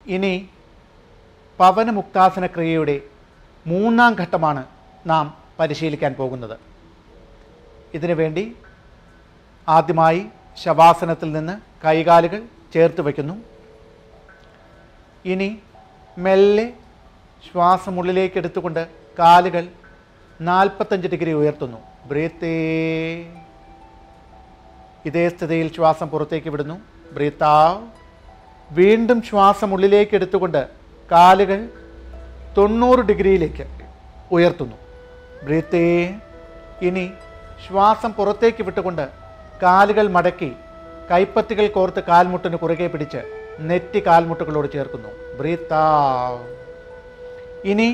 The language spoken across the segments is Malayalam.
ഇനി പവനമുക്താസന ക്രിയയുടെ മൂന്നാം ഘട്ടമാണ് നാം പരിശീലിക്കാൻ പോകുന്നത് ഇതിനു വേണ്ടി ആദ്യമായി ശവാസനത്തിൽ നിന്ന് കൈകാലുകൾ ചേർത്ത് വയ്ക്കുന്നു ഇനി മെല്ലെ ശ്വാസം ഉള്ളിലേക്ക് എടുത്തുകൊണ്ട് കാലുകൾ നാൽപ്പത്തഞ്ച് ഡിഗ്രി ഉയർത്തുന്നു ബ്രീത്തേ ഇതേ സ്ഥിതിയിൽ ശ്വാസം പുറത്തേക്ക് വിടുന്നു ബ്രീത്താവ് വീണ്ടും ശ്വാസം ഉള്ളിലേക്ക് എടുത്തുകൊണ്ട് കാലുകൾ തൊണ്ണൂറ് ഡിഗ്രിയിലേക്ക് ഉയർത്തുന്നു ബ്രീത്തേ ഇനി ശ്വാസം പുറത്തേക്ക് വിട്ടുകൊണ്ട് കാലുകൾ മടക്കി കൈപ്പത്തികൾ കോർത്ത് കാൽമുട്ടിന് കുറുകെ പിടിച്ച് നെറ്റി കാൽമുട്ടുകളോട് ചേർക്കുന്നു ബ്രീത്താവ് ഇനി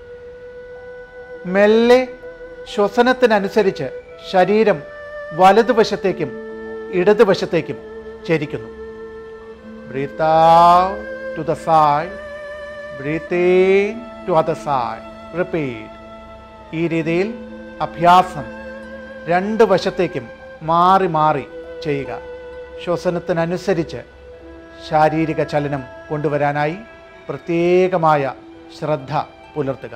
മെല്ലെ ശ്വസനത്തിനനുസരിച്ച് ശരീരം വലതുവശത്തേക്കും ഇടതുവശത്തേക്കും ചരിക്കുന്നു breathe out to the side breathe in to other side repeat ഈ രീതിയിൽ അഭ്യാസം രണ്ട് വശത്തേക്കും മാറി മാറി ചെയ്യുക ശ്വസനത്തിനനുസരിച്ച് ശാരീരിക ചലനം കൊണ്ടുവരാനായി പ്രത്യേകമായ ശ്രദ്ധ പുലർത്തുക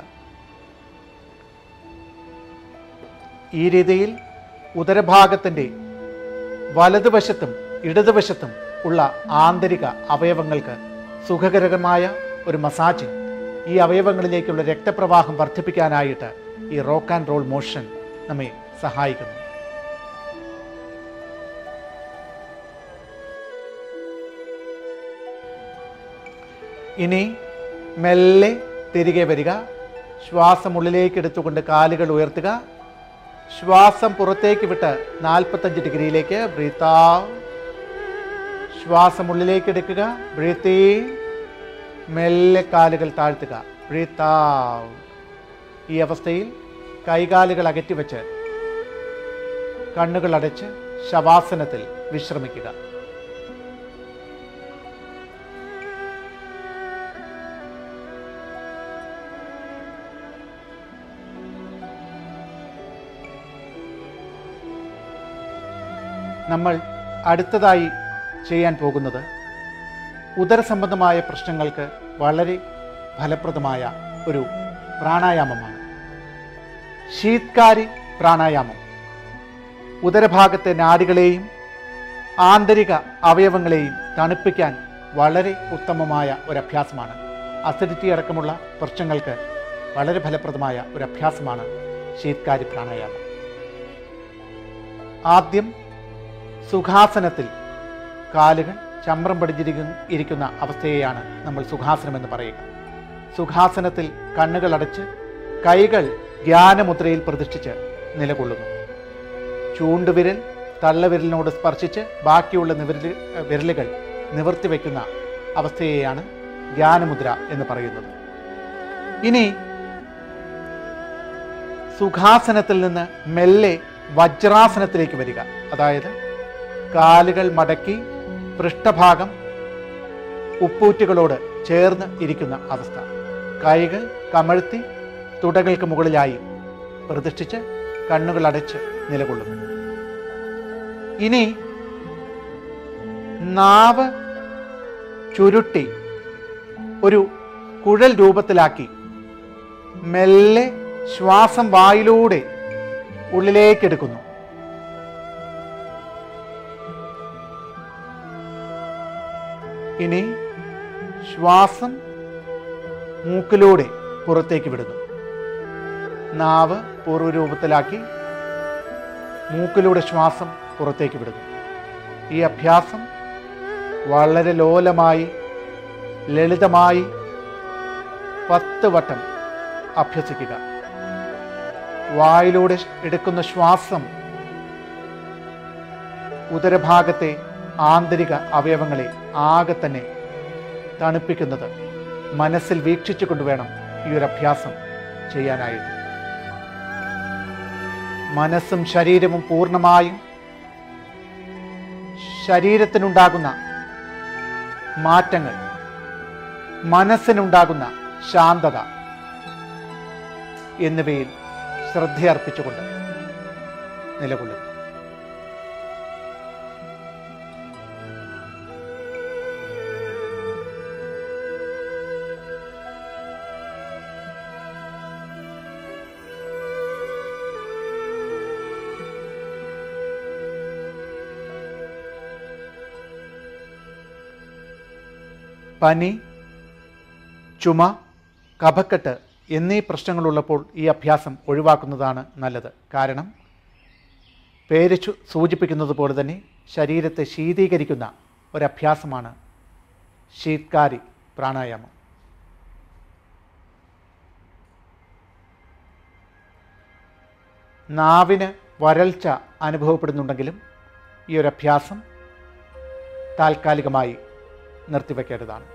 ഈ രീതിയിൽ ഉദരഭാഗത്തിൻ്റെ വലതുവശത്തും ഇടതുവശത്തും ഉള്ള ആന്തരിക അവയവങ്ങൾക്ക് സുഖകരമായ ഒരു മസാജിങ് ഈ അവയവങ്ങളിലേക്കുള്ള രക്തപ്രവാഹം വർദ്ധിപ്പിക്കാനായിട്ട് ഈ റോക്ക് ആൻഡ് റോൾ മോഷൻ നമ്മെ സഹായിക്കുന്നു ഇനി മെല്ലെ തിരികെ വരിക ശ്വാസം ഉള്ളിലേക്ക് എടുത്തുകൊണ്ട് കാലുകൾ ഉയർത്തുക ശ്വാസം പുറത്തേക്ക് വിട്ട് നാൽപ്പത്തഞ്ച് ഡിഗ്രിയിലേക്ക് ബ്രീത്താ ശ്വാസം ഉള്ളിലേക്ക് എടുക്കുക ബ്രീത്തി മെല്ലെ കാലുകൾ താഴ്ത്തുക ബ്രീത്താവ് ഈ അവസ്ഥയിൽ കൈകാലുകൾ അകറ്റിവെച്ച് കണ്ണുകൾ അടച്ച് ശവാസനത്തിൽ വിശ്രമിക്കുക നമ്മൾ അടുത്തതായി ചെയ്യാൻ പോകുന്നത് ഉദരസംബന്ധമായ പ്രശ്നങ്ങൾക്ക് വളരെ ഫലപ്രദമായ ഒരു പ്രാണായാമമാണ് ശീത്കാരി പ്രാണായാമം ഉദരഭാഗത്തെ നാഡികളെയും ആന്തരിക അവയവങ്ങളെയും തണുപ്പിക്കാൻ വളരെ ഉത്തമമായ ഒരു അഭ്യാസമാണ് അസിഡിറ്റി അടക്കമുള്ള പ്രശ്നങ്ങൾക്ക് വളരെ ഫലപ്രദമായ ഒരു അഭ്യാസമാണ് ശീത്കാരി പ്രാണായാമം ആദ്യം സുഖാസനത്തിൽ കാലുകൾ ചമ്രം പടിഞ്ഞിരിക്കുന്ന ഇരിക്കുന്ന അവസ്ഥയെയാണ് നമ്മൾ സുഖാസനം എന്ന് പറയുക സുഖാസനത്തിൽ കണ്ണുകൾ അടച്ച് കൈകൾ ധ്യാനമുദ്രയിൽ പ്രതിഷ്ഠിച്ച് നിലകൊള്ളുന്നു ചൂണ്ടുവിരൽ തള്ളവിരലിനോട് സ്പർശിച്ച് ബാക്കിയുള്ള നിവിരൽ വിരലുകൾ നിവർത്തി വയ്ക്കുന്ന അവസ്ഥയെയാണ് ധ്യാനമുദ്ര എന്ന് പറയുന്നത് ഇനി സുഖാസനത്തിൽ നിന്ന് മെല്ലെ വജ്രാസനത്തിലേക്ക് വരിക അതായത് കാലുകൾ മടക്കി പൃഷ്ഠഭാഗം ഉപ്പൂറ്റുകളോട് ചേർന്ന് ഇരിക്കുന്ന അവസ്ഥ കൈകൾ കമഴ്ത്തി തുടകൾക്ക് മുകളിലായി പ്രതിഷ്ഠിച്ച് കണ്ണുകൾ അടച്ച് നിലകൊള്ളുന്നു ഇനി നാവ് ചുരുട്ടി ഒരു കുഴൽ രൂപത്തിലാക്കി മെല്ലെ ശ്വാസം വായിലൂടെ ഉള്ളിലേക്കെടുക്കുന്നു ഇനി ശ്വാസം മൂക്കിലൂടെ പുറത്തേക്ക് വിടുന്നു നാവ് പൂർവ്വരൂപത്തിലാക്കി മൂക്കിലൂടെ ശ്വാസം പുറത്തേക്ക് വിടുന്നു ഈ അഭ്യാസം വളരെ ലോലമായി ലളിതമായി പത്ത് വട്ടം അഭ്യസിക്കുക വായിലൂടെ എടുക്കുന്ന ശ്വാസം ഉദരഭാഗത്തെ ആന്തരിക അവയവങ്ങളെ ആകെ തന്നെ തണുപ്പിക്കുന്നത് മനസ്സിൽ വീക്ഷിച്ചു കൊണ്ടുവേണം ഈ ഒരു അഭ്യാസം ചെയ്യാനായിട്ട് മനസ്സും ശരീരവും പൂർണ്ണമായും ശരീരത്തിനുണ്ടാകുന്ന മാറ്റങ്ങൾ മനസ്സിനുണ്ടാകുന്ന ശാന്തത എന്നിവയിൽ ശ്രദ്ധയർപ്പിച്ചുകൊണ്ട് നിലകൊള്ളുന്നു പനി ചുമ കഫക്കെട്ട് എന്നീ പ്രശ്നങ്ങളുള്ളപ്പോൾ ഈ അഭ്യാസം ഒഴിവാക്കുന്നതാണ് നല്ലത് കാരണം പേര് ചു- സൂചിപ്പിക്കുന്നത് പോലെ തന്നെ ശരീരത്തെ ശീതീകരിക്കുന്ന ഒരഭ്യാസമാണ് ശീത്കാരി പ്രാണായാമം നാവിന് വരൾച്ച അനുഭവപ്പെടുന്നുണ്ടെങ്കിലും ഈ ഒരു അഭ്യാസം താൽക്കാലികമായി നിർത്തിവെക്കേണ്ടതാണ്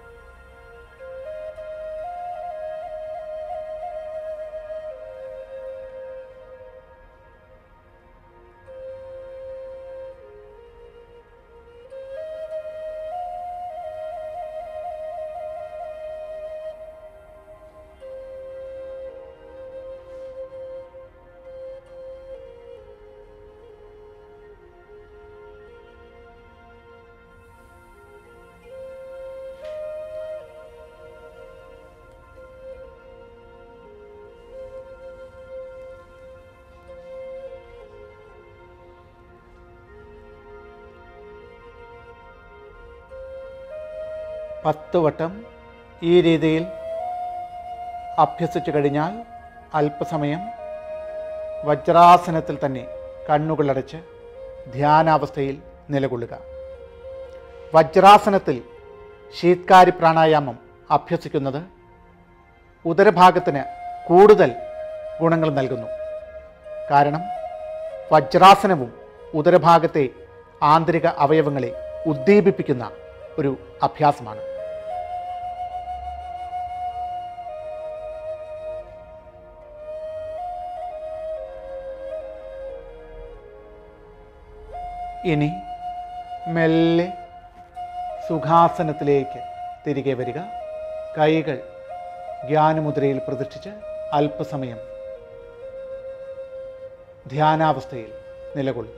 പത്ത് വട്ടം ഈ രീതിയിൽ അഭ്യസിച്ചു കഴിഞ്ഞാൽ അല്പസമയം വജ്രാസനത്തിൽ തന്നെ കണ്ണുകളടച്ച് ധ്യാനാവസ്ഥയിൽ നിലകൊള്ളുക വജ്രാസനത്തിൽ ശീത്കാരി പ്രാണായാമം അഭ്യസിക്കുന്നത് ഉദരഭാഗത്തിന് കൂടുതൽ ഗുണങ്ങൾ നൽകുന്നു കാരണം വജ്രാസനവും ഉദരഭാഗത്തെ ആന്തരിക അവയവങ്ങളെ ഉദ്ദീപിപ്പിക്കുന്ന ഒരു അഭ്യാസമാണ് ഇനി മെല്ലെ സുഖാസനത്തിലേക്ക് തിരികെ വരിക കൈകൾ ധ്യാനമുദ്രയിൽ പ്രതിഷ്ഠിച്ച് അല്പസമയം ധ്യാനാവസ്ഥയിൽ നിലകൊള്ളുക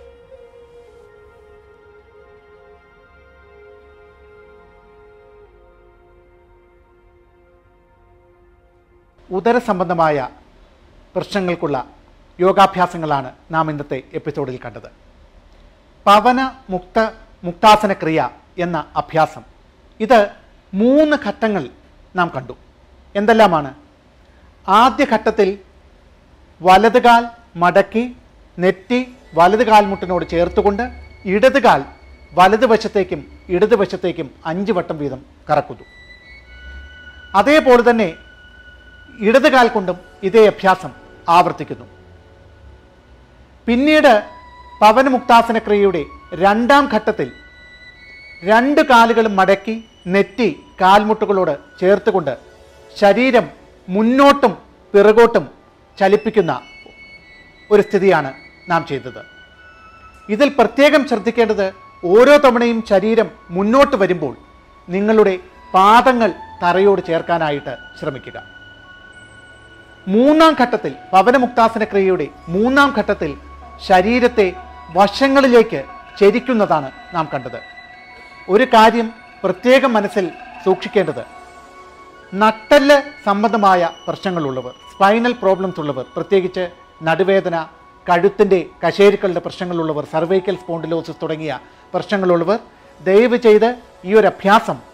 ഉദര സംബന്ധമായ പ്രശ്നങ്ങൾക്കുള്ള യോഗാഭ്യാസങ്ങളാണ് നാം ഇന്നത്തെ എപ്പിസോഡിൽ കണ്ടത് പവന മുക്ത മുക്താസന ക്രിയ എന്ന അഭ്യാസം ഇത് മൂന്ന് ഘട്ടങ്ങൾ നാം കണ്ടു എന്തെല്ലാമാണ് ആദ്യ ഘട്ടത്തിൽ വലതുകാൽ മടക്കി നെറ്റി വലത് കാൽമുട്ടിനോട് ചേർത്തുകൊണ്ട് ഇടതുകാൽ വലതുവശത്തേക്കും ഇടതുവശത്തേക്കും അഞ്ച് വട്ടം വീതം കറക്കുന്നു അതേപോലെ തന്നെ ഇടതുകാൽ കൊണ്ടും ഇതേ അഭ്യാസം ആവർത്തിക്കുന്നു പിന്നീട് പവനമുക്താസന ക്രിയയുടെ രണ്ടാം ഘട്ടത്തിൽ രണ്ട് കാലുകളും മടക്കി നെറ്റി കാൽമുട്ടുകളോട് ചേർത്തുകൊണ്ട് ശരീരം മുന്നോട്ടും പിറകോട്ടും ചലിപ്പിക്കുന്ന ഒരു സ്ഥിതിയാണ് നാം ചെയ്തത് ഇതിൽ പ്രത്യേകം ശ്രദ്ധിക്കേണ്ടത് ഓരോ തവണയും ശരീരം മുന്നോട്ട് വരുമ്പോൾ നിങ്ങളുടെ പാദങ്ങൾ തറയോട് ചേർക്കാനായിട്ട് ശ്രമിക്കുക മൂന്നാം ഘട്ടത്തിൽ പവനമുക്താസന ക്രിയയുടെ മൂന്നാം ഘട്ടത്തിൽ ശരീരത്തെ വശങ്ങളിലേക്ക് ചരിക്കുന്നതാണ് നാം കണ്ടത് ഒരു കാര്യം പ്രത്യേകം മനസ്സിൽ സൂക്ഷിക്കേണ്ടത് നട്ടല് സംബന്ധമായ പ്രശ്നങ്ങളുള്ളവർ സ്പൈനൽ പ്രോബ്ലംസ് ഉള്ളവർ പ്രത്യേകിച്ച് നടുവേദന കഴുത്തിൻ്റെ കശേരുക്കളുടെ പ്രശ്നങ്ങളുള്ളവർ സർവൈക്കൽ സ്പോണ്ടിലോസിസ് തുടങ്ങിയ പ്രശ്നങ്ങളുള്ളവർ ദയവ് ചെയ്ത് ഈ ഒരു അഭ്യാസം